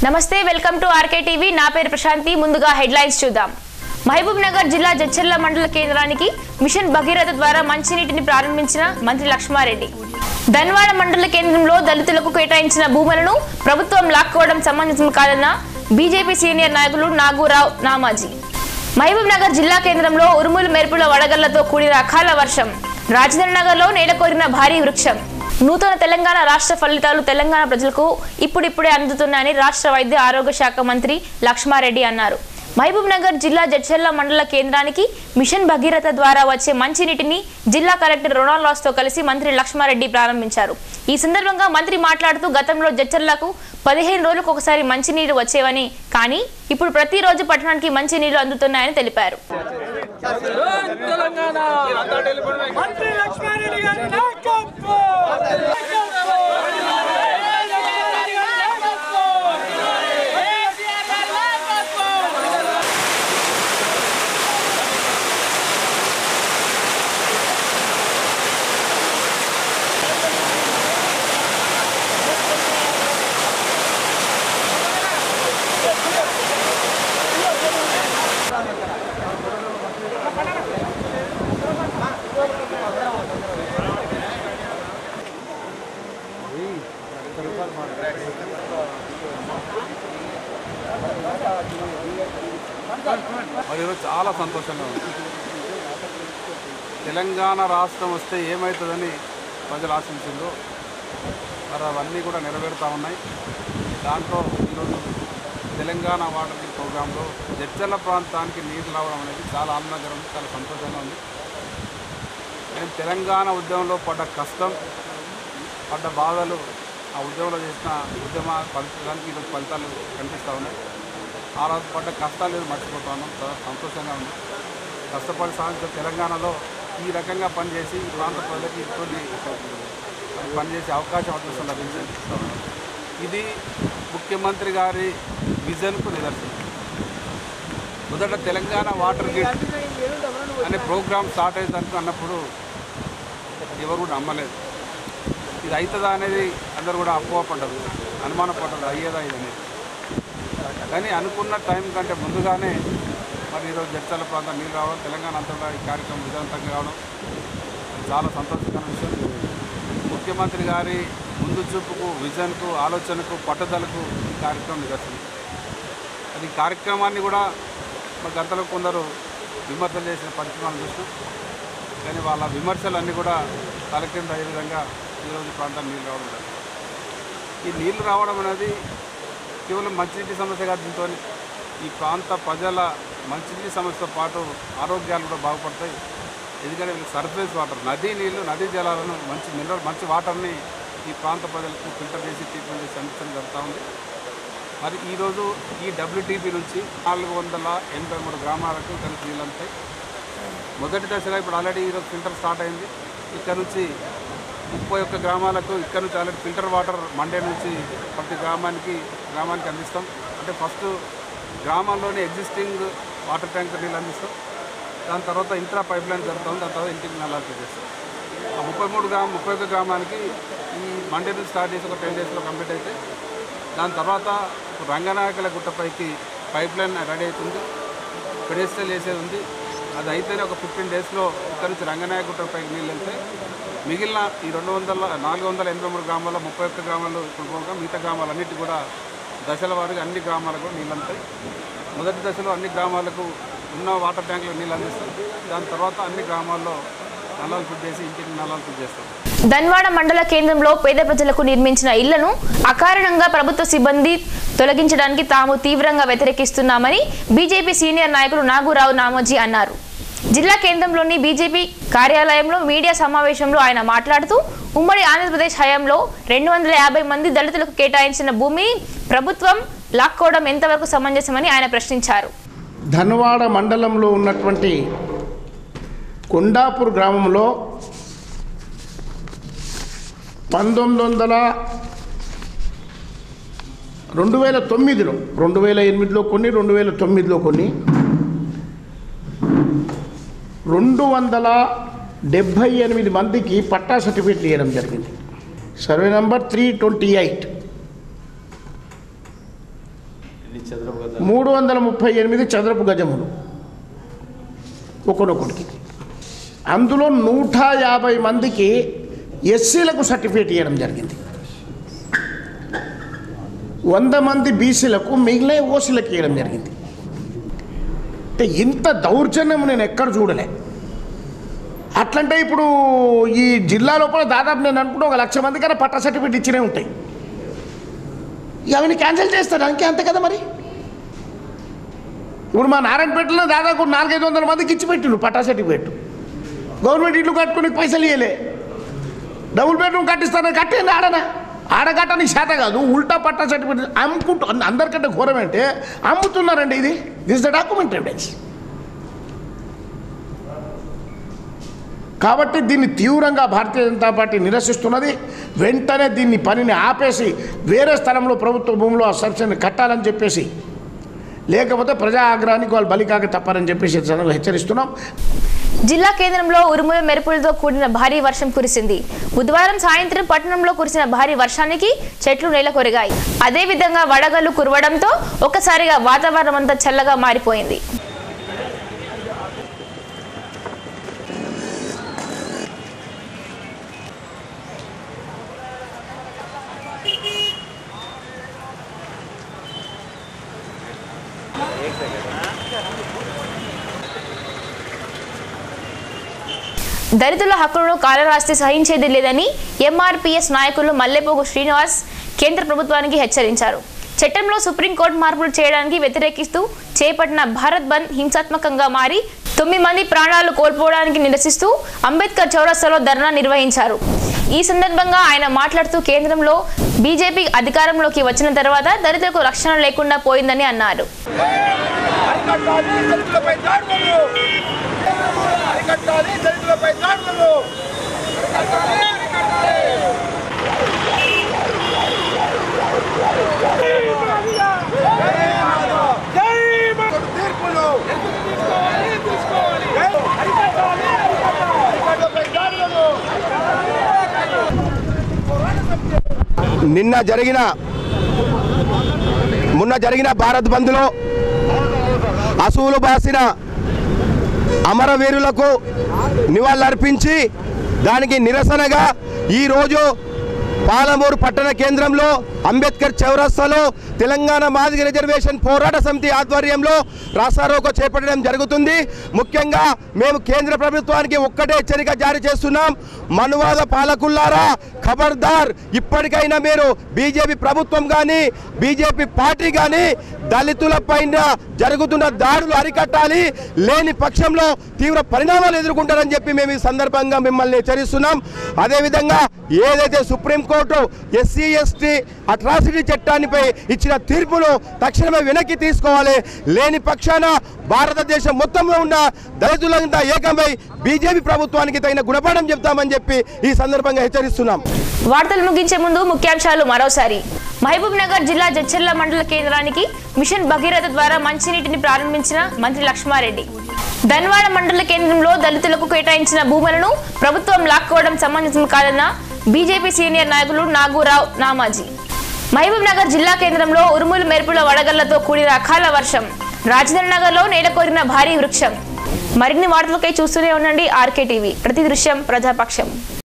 నమస్తే welcome to RK TV నా పేరు ప్రశాంతి ముందుగా హెడ్లైన్స్ చూద్దాం మహబూబ్ నగర్ జిల్లా జడ్చర్ల మండల కేంద్రానికి మిషన్ భగీరథ ద్వారా మంచినీటిని ప్రారంభించిన మంత్రి లక్ష్మారెడ్డి ధన్వాడ మండల కేంద్రంలో దళితులకు కేటాయించిన భూములను ప్రభుత్వం లాక్కోవడం సమంజసం కాదన్న బీజేపీ సీనియర్ నాయకులు నాగూరావు నామాజీ మహబూబ్ నగర్ జిల్లా కేంద్రంలో ఉరుములు మెరుపుల వడగళ్లతో కూడిన అకాల వర్షం రాజధాని నగర్లో నేలకొరిన భారీ వృక్షం నూతన తెలంగాణ రాష్ట్ర ఫలితాలు తెలంగాణ ప్రజలకు ఇప్పుడిప్పుడే అందుతున్నాయని రాష్ట్ర వైద్య ఆరోగ్య శాఖ మంత్రి లక్ష్మారెడ్డి అన్నారు మహబూబ్ నగర్ జిల్లా జడ్చర్ల మండల కేంద్రానికి మిషన్ భగీరథ ద్వారా వచ్చే మంచినీటిని జిల్లా కలెక్టర్ రొనాల్డ్ తో కలిసి మంత్రి లక్ష్మారెడ్డి ప్రారంభించారు ఈ సందర్భంగా మంత్రి మాట్లాడుతూ గతంలో జడ్చర్లకు పదిహేను రోజులకు ఒకసారి మంచినీరు వచ్చేవని కానీ ఇప్పుడు ప్రతిరోజు పట్టణానికి మంచినీళ్లు అందుతున్నాయని తెలిపారు తెలంగాణ మంత్రి లక్ష్మారెడ్డి గారి నాయకత్వం మరి ఈరోజు చాలా సంతోషంగా ఉంది తెలంగాణ రాష్ట్రం వస్తే ఏమవుతుందని ప్రజలు ఆశించిందో మరి అవన్నీ కూడా నెరవేరుతూ ఉన్నాయి దాంట్లో ఈరోజు తెలంగాణ వాటర్ ప్రోగ్రాంలో జడ్చర్ల ప్రాంతానికి నీరు రావడం అనేది చాలా ఆనందంగా ఉంది చాలా సంతోషంగా ఉంది నేను తెలంగాణ ఉద్యమంలో పడ్డ కష్టం పడ్డ బాధలు ఆ ఉద్యమంలో చేసిన ఉద్యమ ఫలితానికి ఈరోజు ఫలితాలు కనిపిస్తూ ఉన్నాయి ఆ రోజు పడ్డ కష్టాలు ఏదో మర్చిపోతాను చాలా సంతోషంగా ఉంది కష్టపడి సాధించిన తెలంగాణలో ఈ రకంగా పనిచేసి ఈ ప్రాంత ప్రజలకి ఇటువంటి మరి పనిచేసే అవకాశం అవకాశం లభించింది ఇది ముఖ్యమంత్రి గారి విజన్కు నిదర్శనం మొదట తెలంగాణ వాటర్ గ్రిడ్ అనే ప్రోగ్రామ్ స్టార్ట్ అయ్యేదానికి అన్నప్పుడు ఎవరు కూడా నమ్మలేదు ఇది అవుతుందా అనేది అందరూ కూడా అపోహ పడ్డరు అనుమాన పడ్డరు అయ్యేదా ఇది అనేది కానీ అనుకున్న టైం కంటే ముందుగానే మరి ఈరోజు జడ్చల ప్రాంతం నీళ్ళు రావడం తెలంగాణ అంతటా ఈ కార్యక్రమం విజయవంతంగా కావడం చాలా సంతోషకరమైన విషయం ముఖ్యమంత్రి గారి ముందు చూపుకు విజన్కు ఆలోచనకు పట్టుదలకు ఈ కార్యక్రమం నిదర్శనం అది ఈ కార్యక్రమాన్ని కూడా మా గంటలో కొందరు విమర్శలు చేసిన పరిస్థితి మనం చూసినాం కానీ వాళ్ళ విమర్శలన్నీ కూడా తలకింద అయ్యే విధంగా ఈరోజు ఈ ప్రాంతానికి నీళ్ళు రావడం జరిగింది. ఈ నీళ్లు రావడం అనేది కేవలం మంచినీటి సమస్య కాదు దీంతో ఈ ప్రాంత ప్రజల మంచినీటి సమస్యతో పాటు ఆరోగ్యాలు కూడా బాగుపడతాయి ఎందుకంటే వీళ్ళకి సర్ఫేస్ వాటర్ నదీ నీళ్లు నదీ జలాలను మంచి మినరల్ మంచి వాటర్ని ఈ ప్రాంత ప్రజలకు ఫిల్టర్ చేసి ట్రీట్మెంట్ చేసి అందించడం జరుగుతూ ఉంది మరి ఈరోజు ఈ డబ్ల్యూటీపీ నుంచి నాలుగు వందల ఎనభై మూడు గ్రామాలకు కలిసి నీళ్ళు అందుతాయి మొదటి దశగా ఇప్పుడు ఆల్రెడీ ఈరోజు ఫిల్టర్ స్టార్ట్ అయింది ఇక్కడ నుంచి ముప్పై ఒక్క గ్రామాలకు ఇక్కడ నుంచి ఆల్రెడీ ఫిల్టర్ వాటర్ మండే నుంచి ప్రతి గ్రామానికి గ్రామానికి అందిస్తాం అంటే ఫస్ట్ గ్రామాల్లోనే ఎగ్జిస్టింగ్ వాటర్ ట్యాంక్ నీళ్ళు అందిస్తాం దాని తర్వాత ఇంట్రా పైప్ లైన్ జరుగుతుంది దాని తర్వాత ఇంటికి నల్లాలు చేస్తాం ఆ ముప్పై మూడు గ్రామం ముప్పై ఒక్క గ్రామానికి ఈ మండే నుంచి స్టార్ట్ చేసి ఒక టెన్ డేస్లో కంప్లీట్ అయితే దాని తర్వాత రంగనాయకుల గుట్టపైకి పైప్ లైన్ రెడీ అవుతుంది పెడెస్టల్ వేసేది ఉంది అది అయితేనే ఒక ఫిఫ్టీన్ డేస్లో ఇక్కడ నుంచి రంగనాయక గుట్టపైకి నీళ్ళు వెళ్తే మిగిలిన ఈ రెండు వందల నాలుగు వందల ఎనభై మూడు గ్రామాల్లో ముప్పై ఒక్క గ్రామాల్లో ఇప్పుడు పోగా మిగతా గ్రామాలన్నిటి కూడా దశల వారీగా అన్ని గ్రామాలకు కూడా నీళ్ళు అందుతాయి మొదటి దశలో అన్ని గ్రామాలకు ఉన్న వాటర్ ట్యాంకులు నీళ్ళు అందిస్తాం దాని తర్వాత అన్ని గ్రామాల్లో నల్లాలు ఫిట్ చేసి ఇంటికి నల్లాలు ఫిట్ చేస్తాం ధన్వాడ మండల కేంద్రంలో పేద ప్రజలకు నిర్మించిన ఇళ్లను అకారణంగా ప్రభుత్వ సిబ్బంది తొలగించడానికి తాము తీవ్రంగా వ్యతిరేకిస్తున్నామని బీజేపీ సీనియర్ నాయకులు నాగూరావు నామోజీ అన్నారు జిల్లా కేంద్రంలోని బీజేపీ కార్యాలయంలో మీడియా సమావేశంలో ఆయన మాట్లాడుతూ ఉమ్మడి ఆంధ్రప్రదేశ్ హయాంలో రెండు వందల యాభై మంది దళితులకు కేటాయించిన భూమిని ప్రభుత్వం లాక్కోవడం ఎంతవరకు సమంజసమని ఆయన ప్రశ్నించారు ధన్వాడ మండలంలో ఉన్నటువంటి కొండాపూర్ గ్రామంలో పంతొమ్మిది వందల రెండు వేల తొమ్మిదిలో రెండు వేల ఎనిమిదిలో కొన్ని రెండు వేల తొమ్మిదిలో కొన్ని రెండు వందల డెబ్భై ఎనిమిది మందికి పట్టా సర్టిఫికేట్లు ఇవ్వడం జరిగింది survey number three twenty eight మూడు వందల ముప్పై ఎనిమిది చదరపు గజములు ఒకనొకటికి అందులో నూట యాభై మందికి ఎస్సీలకు సర్టిఫికేట్ ఇవ్వడం జరిగింది వంద మంది బీసీలకు మిగిలిన ఓసీలకు ఇవ్వడం జరిగింది అంటే ఇంత దౌర్జన్యం నేను ఎక్కడ చూడలే అట్లంటే ఇప్పుడు ఈ జిల్లా లోపల దాదాపు నేను అనుకుంటే ఒక లక్ష మంది కన్నా పట్టా సర్టిఫికేట్ ఇచ్చినే ఉంటాయి ఇక అవన్నీ క్యాన్సిల్ చేస్తారు అంకే అంతే కదా మరి ఇప్పుడు మా నారాయణపేటలో దాదాపు నాలుగైదు వందల మందికి ఇచ్చి పెట్టిండు పట్టా సర్టిఫికేట్ గవర్నమెంట్ ఇల్లు కట్టుకుని పైసలు ఇవ్వలే డబుల్ బెడ్రూమ్ కట్టిస్తానని కట్టేయండి ఆడనా ఆడగట్టనికి శాత కాదు ఉల్టా పట్టా సర్టిఫికేట్ అమ్ముకుంటూ అన్- అందరికంటే ఘోరం అంటే అమ్ముతున్నారండి ఇది దిస్ ద డాక్యుమెంట్ ఎవిడెన్స్ కాబట్టి దీన్ని తీవ్రంగా భారతీయ జనతా పార్టీ నిరసిస్తున్నది వెంటనే దీన్ని పనిని ఆపేసి వేరే స్థలంలో ప్రభుత్వ భూమిలో ఆ సబ్సిడీని కట్టాలని చెప్పేసి లేకపోతే ప్రజా ఆగ్రహానికి వాళ్ళు బలికాక తప్పారని చెప్పేసి ఈ సందర్భంగా హెచ్చరిస్తున్నాం జిల్లా కేంద్రంలో ఉరుముల మెరుపులతో కూడిన భారీ వర్షం కురిసింది బుధవారం సాయంత్రం పట్టణంలో కురిసిన భారీ వర్షానికి చెట్లు నేల కొరిగాయి అదేవిధంగా వడగళ్లు కురవడంతో ఒక్కసారిగా వాతావరణం అంతా చల్లగా మారిపోయింది దళితుల హక్కులను కాలరాస్తే సహించేది లేదని ఎంఆర్పీఎస్ నాయకులు మల్లెపోగు శ్రీనివాస్ కేంద్ర ప్రభుత్వానికి హెచ్చరించారు చట్టంలో సుప్రీంకోర్టు మార్పులు చేయడానికి వ్యతిరేకిస్తూ చేపట్టిన భారత్ బంద్ హింసాత్మకంగా మారి తొమ్మిది మంది ప్రాణాలు కోల్పోవడానికి నిరసిస్తూ అంబేద్కర్ చౌరస్తాలో ధర్నా నిర్వహించారు ఈ సందర్భంగా ఆయన మాట్లాడుతూ కేంద్రంలో బీజేపీ అధికారంలోకి వచ్చిన తర్వాత దళితులకు రక్షణ లేకుండా పోయిందని అన్నారు అరికట్టాలి దళితులపై దాడులు అరికట్టాలి దళితులపై దాడులు అరికట్టాలి అరికట్టాలి జై మాధవ్ తీర్పులు తీసుకోవాలి తీసుకోవాలి అరికట్టాలి అరికట్టాలి దళితులపై దాడులు నిన్న జరిగిన మొన్న జరిగిన భారత్ బంద్లో అసువులు బాసిన అమరవీరులకు నివాళులర్పించి దానికి నిరసనగా ఈరోజు పాలమూరు పట్టణ కేంద్రంలో అంబేద్కర్ చౌరస్తాలో తెలంగాణ మాదిగ రిజర్వేషన్ పోరాట సమితి ఆధ్వర్యంలో రాస్తారోకో చేపట్టడం జరుగుతుంది ముఖ్యంగా మేము కేంద్ర ప్రభుత్వానికి ఒక్కటే హెచ్చరిక జారీ చేస్తున్నాం మనువాద పాలకుల్లారా ఖబర్దార్ ఇప్పటికైనా మీరు బీజేపీ ప్రభుత్వం కానీ బీజేపీ పార్టీ కానీ దళితుల పైన జరుగుతున్న దాడులు అరికట్టాలి లేని పక్షంలో తీవ్ర పరిణామాలు ఎదుర్కొంటారని చెప్పి మేము ఈ సందర్భంగా మిమ్మల్ని హెచ్చరిస్తున్నాం అదేవిధంగా ఏదైతే సుప్రీంకోర్టు ఎస్సీ ఎస్టీ అట్రాసిటీ చట్టాన్నిపై ఇచ్చిన తీర్పును తక్షణమే వెనక్కి తీసుకోవాలి లేని పక్షాన భారతదేశం మొత్తంలో ఉన్న దళితులంతా ఏకమై బీజేపీ ప్రభుత్వానికి తగిన గుణపాఠం చెప్తామని చెప్పి ఈ సందర్భంగా హెచ్చరిస్తున్నాం వార్తలు ముగించే ముందు ముఖ్యాంశాలు మరోసారి మహబూబ్ నగర్ జిల్లా జడ్చెర్ల మండల కేంద్రానికి మిషన్ భగీరథ ద్వారా మంచినీటిని ప్రారంభించిన మంత్రి లక్ష్మారెడ్డి ధన్వాడ మండల కేంద్రంలో దళితులకు కేటాయించిన భూములను ప్రభుత్వం లాక్కోవడం సమంజసం కాదన్న బీజేపీ సీనియర్ నాయకులు నాగూరావు నామాజీ మహబూబ్ నగర్ జిల్లా కేంద్రంలో ఉరుములు మెరుపుల వడగళ్లతో కూడిన అకాల వర్షం రాజేంద్ర నగర్లో నేల కోరిన భారీ వృక్షం మరిన్ని వార్తలకై చూస్తూనే ఉండండి ఆర్కే టీవీ ప్రతి దృశ్యం ప్రజాపక్షం